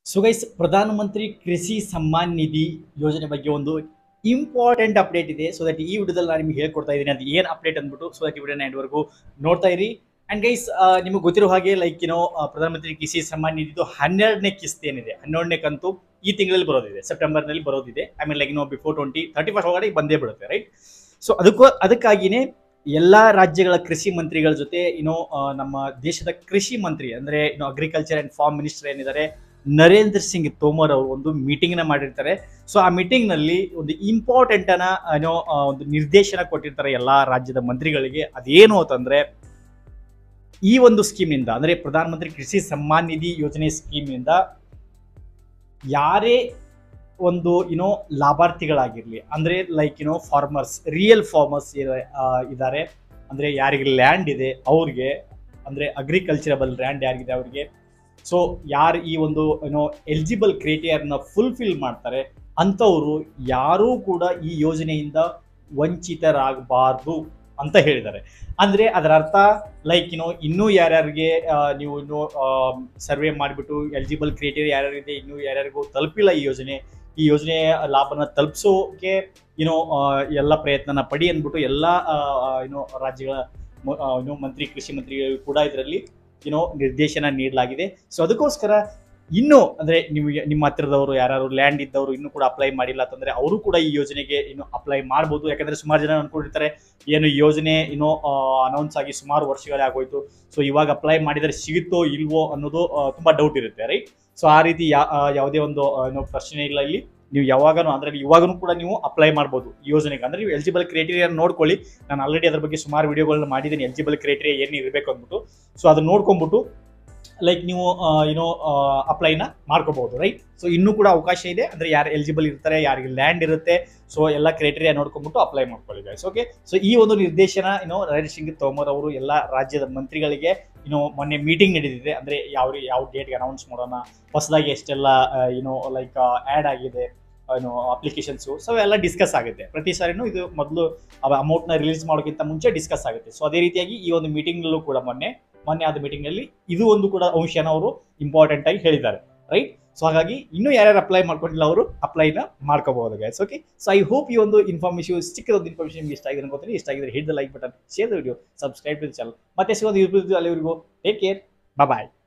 so guys ಪ್ರಧಾನಮಂತ್ರಿ ಕೃಷಿ ಸಮ್ಮಾನ್ ನಿಧಿ ಯೋಜನೆ ಬಗ್ಗೆ ಒಂದು ಇಂಪಾರ್ಟೆಂಟ್ ಅಪ್ಡೇಟ್ ಇದೆ ಸೊ ದಟ್ ಈ ವಿಡಿಯೋದಲ್ಲಿ ನಾನು ನಿಮ್ಗೆ ಹೇಳ್ಕೊಡ್ತಾ ಇದ್ದೀನಿ ಅದು ಏನು ಅಪ್ಡೇಟ್ ಅಂದ್ಬಿಟ್ಟು ಸೊ ದಟ್ ಈ ವಿಡಿಯೋನ ಎಂಡ್ವರೆಗೂ ನೋಡ್ತಾ ಇರಿ ಅಂಡ್ ಗೈಸ್ ನಿಮಗೆ ಗೊತ್ತಿರೋ ಹಾಗೆ ಲೈಕ್ ಏನೋ ಪ್ರಧಾನಮಂತ್ರಿ ಕೃಷಿ ಸಮ್ಮಾನ್ ನಿಧಿದು ಹನ್ನೆರಡನೇ ಕಿಸ್ತ್ ಏನಿದೆ ಹನ್ನೆರಡನೇ ಕಂತು ಈ ತಿಂಗಳಲ್ಲಿ ಬರೋದಿದೆ ಸೆಪ್ಟೆಂಬರ್ನಲ್ಲಿ ಬರೋದಿದೆ I mean like no before twenty thirty first ಒಳಗಡೆ ಬಂದೇ ಬಿಡುತ್ತೆ ರೈಟ್ ಸೊ ಅದಕ್ಕೂ ಅದಕ್ಕಾಗಿಯೇ ಎಲ್ಲ ರಾಜ್ಯಗಳ ಕೃಷಿ ಮಂತ್ರಿಗಳ ಜೊತೆ ಏನೋ ನಮ್ಮ ದೇಶದ ಕೃಷಿ ಮಂತ್ರಿ ಅಂದ್ರೆ ಏನೋ ಅಗ್ರಿಕಲ್ಚರ್ ಅಂಡ್ ಫಾರ್ಮ್ ಮಿನಿಸ್ಟರ್ ಏನಿದ್ದಾರೆ ನರೇಂದ್ರ ಸಿಂಗ್ ತೋಮರ್ ಅವರು ಒಂದು ಮೀಟಿಂಗ್ ನ ಮಾಡಿರ್ತಾರೆ ಸೊ ಆ ಮೀಟಿಂಗ್ ನಲ್ಲಿ ಒಂದು ಇಂಪಾರ್ಟೆಂಟ್ ಅನ್ನ ಏನೋ ಆ, ಒಂದು ನಿರ್ದೇಶನ ಕೊಟ್ಟಿರ್ತಾರೆ ಎಲ್ಲಾ ರಾಜ್ಯದ ಮಂತ್ರಿಗಳಿಗೆ ಅದೇನು ಅಂತಂದ್ರೆ ಈ ಒಂದು ಸ್ಕೀಮಿಂದ ಅಂದ್ರೆ ಪ್ರಧಾನಮಂತ್ರಿ ಕೃಷಿ ಸಮ್ಮಾನ್ ನಿಧಿ ಯೋಜನೆ ಸ್ಕೀಮಿಂದ ಯಾರೇ ಒಂದು ಏನೋ ಲಾಭಾರ್ಥಿಗಳಾಗಿರ್ಲಿ ಅಂದ್ರೆ ಲೈಕ್ ಏನೋ ಫಾರ್ಮರ್ಸ್ ರಿಯಲ್ ಫಾರ್ಮರ್ಸ್ ಇದ್ದಾರೆ ಅಂದ್ರೆ ಯಾರಿಗೆ ಲ್ಯಾಂಡ್ ಇದೆ ಅವ್ರಿಗೆ ಅಂದ್ರೆ ಅಗ್ರಿಕಲ್ಚರಬಲ್ ಲ್ಯಾಂಡ್ ಯಾರಿಗಿದೆ ಅವ್ರಿಗೆ ಸೊ ಯಾರು ಈ ಒಂದು ಏನೋ ಎಲಿಜಿಬಲ್ ಕ್ರೈಟೇರಿಯಾನ ಫುಲ್ಫಿಲ್ ಮಾಡ್ತಾರೆ ಅಂಥವ್ರು ಯಾರೂ ಕೂಡ ಈ ಯೋಜನೆಯಿಂದ ವಂಚಿತರಾಗಬಾರ್ದು ಅಂತ ಹೇಳಿದ್ದಾರೆ ಅಂದ್ರೆ ಅದರ ಅರ್ಥ ಲೈಕ್ ಏನೋ ಇನ್ನೂ ಯಾರ್ಯಾರಿಗೆ ಆ, ನೀವು ಇನ್ನೂ ಸರ್ವೆ ಮಾಡಿಬಿಟ್ಟು ಎಲಿಜಿಬಲ್ ಕ್ರೈಟೇರಿಯಾ ಯಾರ್ಯಾರಿದೆ ಇನ್ನೂ ಯಾರ್ಯಾರಿಗೂ ತಲುಪಿಲ್ಲ ಈ ಯೋಜನೆ ಈ ಯೋಜನೆ ಲಾಭನ ತಲುಪಿಸೋಕೆ ಏನೋ ಆ, ಎಲ್ಲ ಪ್ರಯತ್ನನ ಪಡಿ ಅಂದ್ಬಿಟ್ಟು ಎಲ್ಲ ಆ, ಆ, ಏನೋ ರಾಜ್ಯಗಳ ಮ- ಆ, ಏನೋ ಮಂತ್ರಿ ಕೃಷಿ ಮಂತ್ರಿಗಳು ಕೂಡ ಇದರಲ್ಲಿ ಏನೋ ನಿರ್ದೇಶನ ನೀಡಲಾಗಿದೆ ಸೊ ಅದಕ್ಕೋಸ್ಕರ ಇನ್ನೂ ಅಂದ್ರೆ ನಿಮಗೆ ನಿಮ್ಮ ಹತ್ತಿರದವರು ಯಾರು ಲ್ಯಾಂಡ್ ಇದ್ದವರು ಇನ್ನೂ ಕೂಡ ಅಪ್ಲೈ ಮಾಡಿಲ್ಲ ಅಂತಂದ್ರೆ ಅವರು ಕೂಡ ಈ ಯೋಜನೆಗೆ ಇನ್ನು ಅಪ್ಲೈ ಮಾಡ್ಬೋದು ಯಾಕಂದ್ರೆ ಸುಮಾರು ಜನ ಅನ್ಕೊಂಡಿರ್ತಾರೆ ಏನು ಈ ಯೋಜನೆ ಏನೋ ಅನೌನ್ಸ್ ಆಗಿ ಸುಮಾರು ವರ್ಷಗಳೇ ಆಗೋಯ್ತು ಸೊ ಇವಾಗ ಅಪ್ಲೈ ಮಾಡಿದರೆ ಸಿಗುತ್ತೋ ಇಲ್ವೋ ಅನ್ನೋದು ಆ, ತುಂಬಾ ಡೌಟ್ ಇರುತ್ತೆ ರೈಟ್ ಸೊ ಆ ರೀತಿ ಯಾ- ಆ, ಯಾವುದೇ ಒಂದು ಆ, ಏನೋ ಪ್ರಶ್ನೆ ಇಲ್ಲ ಇಲ್ಲಿ ನೀವು ಯಾವಾಗನೂ ಅಂದ್ರೆ ಇವಾಗನೂ ಕೂಡ ನೀವು ಅಪ್ಲೈ ಮಾಡ್ಬೋದು ಈ ಯೋಜನೆಗೆ ಅಂದ್ರೆ ನೀವು ಎಲಿಜಿಬಲ್ ಕ್ರೈಟೀರಿಯಾ ನೋಡ್ಕೊಳ್ಳಿ ನಾನು ಆಲ್ರೆಡಿ ಅದ್ರ ಬಗ್ಗೆ ಸುಮಾರು ವಿಡಿಯೋಗಳನ್ನ ಮಾಡಿದ್ದೀನಿ ಎಲಿಜಿಬಲ್ ಕ್ರೈಟೀರಿಯಾ ಏನು ಇರಬೇಕು ಅಂದ್ಬಿಟ್ಟು ಸೊ ಅದನ್ನ ನೋಡ್ಕೊಂಡ್ಬಿಟ್ಟು ಲೈಕ್ ನೀವು ಏನೋ ಅಪ್ಲೈನ ಮಾಡ್ಕೋಬಹುದು ರೈಟ್ ಸೊ ಇನ್ನೂ ಕೂಡ ಅವಕಾಶ ಇದೆ ಅಂದ್ರೆ ಯಾರು ಎಲಿಜಿಬಲ್ ಇರ್ತಾರೆ ಯಾರಿಗೆ ಲ್ಯಾಂಡ್ ಇರುತ್ತೆ ಸೊ ಎಲ್ಲ ಕ್ರೈಟೀರಿಯಾ ನೋಡ್ಕೊಂಡ್ಬಿಟ್ಟು ಅಪ್ಲೈ ಮಾಡ್ಕೊಳ್ಳಿ ಗೈಸ್ ಓಕೆ ಸೊ ಈ ಒಂದು ನಿರ್ದೇಶನ ಏನೋ ನರೇಂದ್ರ ಸಿಂಗ್ ತೋಮರ್ ಅವರು ಎಲ್ಲ ರಾಜ್ಯದ ಮಂತ್ರಿಗಳಿಗೆ ಇನ್ನು ಮೊನ್ನೆ ಮೀಟಿಂಗ್ ನಡೆದಿದೆ ಅಂದ್ರೆ ಯಾವ ಯಾವ ಡೇಟ್ಗೆ ಅನೌನ್ಸ್ ಮಾಡೋಣ ಹೊಸದಾಗಿ ಎಷ್ಟೆಲ್ಲ ಏನೋ ಲೈಕ್ ಆ್ಯಡ್ ಆಗಿದೆ ಏನು ಅಪ್ಲಿಕೇಶನ್ಸು ಸೊ ಎಲ್ಲ ಡಿಸ್ಕಸ್ ಆಗುತ್ತೆ ಪ್ರತಿ ಸಾರಿನೂ ಇದು ಮೊದಲು ಅಮೌಂಟ್ನ ರಿಲೀಸ್ ಮಾಡೋಕ್ಕಿಂತ ಮುಂಚೆ ಡಿಸ್ಕಸ್ ಆಗುತ್ತೆ ಸೊ ಅದೇ ರೀತಿಯಾಗಿ ಈ ಒಂದು ಮೀಟಿಂಗ್ನಲ್ಲೂ ಕೂಡ ಮೊನ್ನೆ ಮೊನ್ನೆ ಆದ ಮೀಟಿಂಗ್ನಲ್ಲಿ ಇದು ಒಂದು ಕೂಡ ಅಂಶನ ಅವರು ಇಂಪಾರ್ಟೆಂಟ್ ಆಗಿ ಹೇಳಿದ್ದಾರೆ ರೈಟ್ ಸೊ ಹಾಗಾಗಿ ಇನ್ನೂ ಯಾರ್ಯಾರು ಅಪ್ಲೈ ಮಾಡ್ಕೊಂಡಿಲ್ಲ ಅವರು ಅಪ್ಲೈನ ಮಾಡ್ಕೋಬಹುದು guys okay so I hope ಈ ಒಂದು ಇನ್ಫಾರ್ಮೇಶನ್ ಚಿಕ್ಕದೊಂದು ಇನ್ಫಾರ್ಮೇಶನ್ ನಿಮ್ಗೆ ಇಷ್ಟ ಆಗಿದೆ ಅನ್ಕೋತೀನಿ ಇಷ್ಟ ಆಗಿದ್ರೆ hit the like button share the video subscribe to channel ಮತ್ತೆ ಸಿಗೋದು ಅಲ್ಲಿವರೆಗೂ ಟೇಕ್ ಕೇರ್ ಬಾಯ್